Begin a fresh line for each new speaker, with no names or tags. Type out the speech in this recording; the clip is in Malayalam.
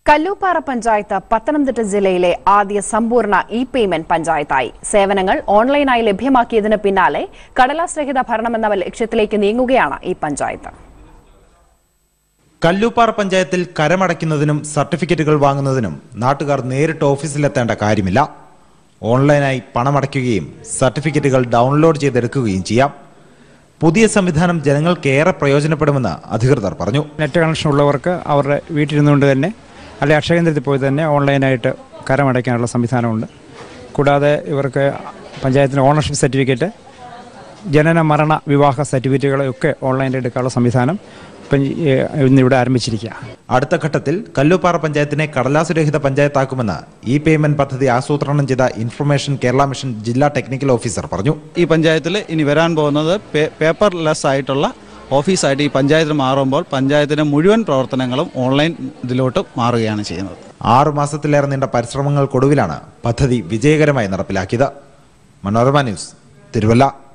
കല്ലൂപ്പാറ പഞ്ചായത്ത് പത്തനംതിട്ട ജില്ലയിലെ ആദ്യ സമ്പൂർണ്ണ ഇ പേയ്മെന്റ് പഞ്ചായത്തായി സേവനങ്ങൾ ഓൺലൈനായി ലഭ്യമാക്കിയതിന് പിന്നാലെ കടലാസ് രഹിത ഭരണമെന്ന ലക്ഷ്യത്തിലേക്ക് നീങ്ങുകയാണ് ഈ പഞ്ചായത്ത്
കല്ലൂപ്പാറ പഞ്ചായത്തിൽ കരമടയ്ക്കുന്നതിനും സർട്ടിഫിക്കറ്റുകൾ വാങ്ങുന്നതിനും നാട്ടുകാർ നേരിട്ട് ഓഫീസിലെത്തേണ്ട കാര്യമില്ല ഓൺലൈനായി പണമടയ്ക്കുകയും സർട്ടിഫിക്കറ്റുകൾ ഡൗൺലോഡ് ചെയ്തെടുക്കുകയും ചെയ്യാം പുതിയ സംവിധാനം ജനങ്ങൾക്കേറെ പ്രയോജനപ്പെടുമെന്ന് അധികൃതർ പറഞ്ഞു
നെറ്റ് കണക്ഷൻ ഉള്ളവർക്ക് അവരുടെ വീട്ടിലിരുന്നുകൊണ്ട് തന്നെ അല്ലെ അക്ഷയകേന്ദ്രത്തിൽ പോയി തന്നെ ഓൺലൈനായിട്ട് കരമടയ്ക്കാനുള്ള സംവിധാനമുണ്ട് കൂടാതെ ഇവർക്ക് പഞ്ചായത്തിന് ഓണർഷിപ്പ് സർട്ടിഫിക്കറ്റ് ജനന മരണ വിവാഹ സർട്ടിഫിക്കറ്റുകളൊക്കെ ഓൺലൈനിൽ എടുക്കാനുള്ള സംവിധാനം ഇപ്പം ഈ, ഇന്നിവിടെ ആരംഭിച്ചിരിക്കുക
അടുത്ത ഘട്ടത്തിൽ കല്ലൂപ്പാറ പഞ്ചായത്തിനെ കടലാസുരഹിത പഞ്ചായത്താക്കുമെന്ന് ഇ പേയ്മെന്റ് പദ്ധതി ആസൂത്രണം ചെയ്ത ഇൻഫർമേഷൻ കേരള മിഷൻ ജില്ലാ ടെക്നിക്കൽ ഓഫീസർ പറഞ്ഞു
ഈ പഞ്ചായത്തിൽ ഇനി വരാൻ പോകുന്നത് പേ- പേപ്പർലെസ് ആയിട്ടുള്ള ഓഫീസായിട്ട് ഈ പഞ്ചായത്തിൽ മാറുമ്പോൾ പഞ്ചായത്തിൻ്റെ മുഴുവൻ പ്രവർത്തനങ്ങളും ഓൺലൈൻ ഇതിലോട്ട് മാറുകയാണ് ചെയ്യുന്നത്
ആറു മാസത്തിലേറെ നീണ്ട പരിശ്രമങ്ങൾക്കൊടുവിലാണ് പദ്ധതി വിജയകരമായി നടപ്പിലാക്കിയത് മനോരമ ന്യൂസ് തിരുവല്ല